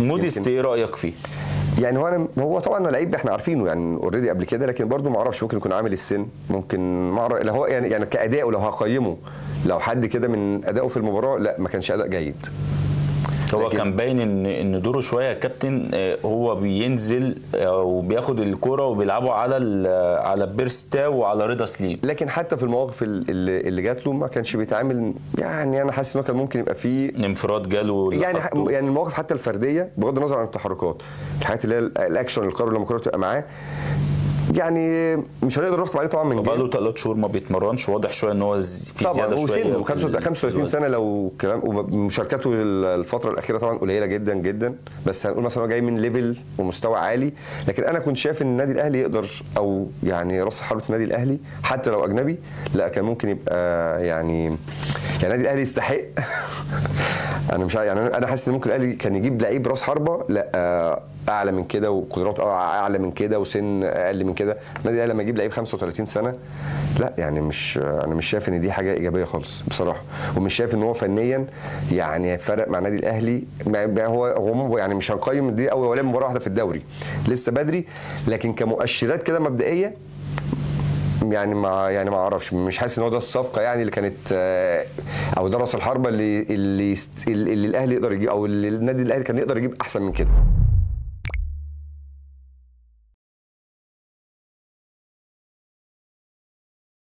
موديست ايه رايك فيه؟ يعني هو انا هو طبعا لعيب احنا عارفينه يعني اوريدي قبل كده لكن برضه ما اعرفش ممكن يكون عامل السن ممكن ما اعرف لو هو يعني يعني كاداء لو هقيمه لو حد كده من ادائه في المباراه لا ما كانش اداء جيد هو لكن- كان باين ان ان دوره شويه يا كابتن آه، هو بينزل آه، وبياخد الكرة وبيلعبوا على ال- على بيرستاو وعلى رضا سليم لكن حتى في المواقف ال- اللي, اللي جات له ما كانش بيتعامل يعني انا حاسس ان هو كان ممكن يبقى فيه انفراد جاله يعني لخبطه. يعني المواقف حتى الفرديه بغض النظر عن التحركات الحاجات اللي هي ال- الاكشن القرار لما الكوره تبقى معاه يعني مش هنقدر نحكم عليه طبعا من بقاله ثلاث شهور ما بيتمرنش واضح شويه ان هو ز- في طبعا زياده شويه وسنه في ال- 35 في الوزن. سنه لو كلام ومشاركته الفتره الاخيره طبعا قليله جدا جدا بس هنقول مثلا هو جاي من ليفل ومستوى عالي لكن انا كنت شايف ان النادي الاهلي يقدر او يعني راس حربه النادي الاهلي حتى لو اجنبي لا كان ممكن يبقى يعني يعني النادي الاهلي يستحق انا مش عارف- يعني انا حاسس ان ممكن الاهلي كان يجيب لعيب راس حربه لا آه، اعلى من كده وقدراته اعلى من كده وسن اقل من كده النادي الاهلي لما يجيب لعيب 35 سنه لا يعني مش انا مش شايف ان دي حاجه ايجابيه خالص بصراحه ومش شايف ان هو فنيا يعني فرق مع النادي الاهلي ما- ما هو هو يعني مش هنقيم دي اول ولا مباراه واحده في الدوري لسه بدري لكن كمؤشرات كده مبدئيه يعني ما يعني ما اعرفش مش حاسس ان هو ده الصفقه يعني اللي كانت آه، او ده راس الحربه اللي اللي يست- اللي الاهلي يقدر يجيب او اللي النادي الاهلي كان يقدر يجيب احسن من كده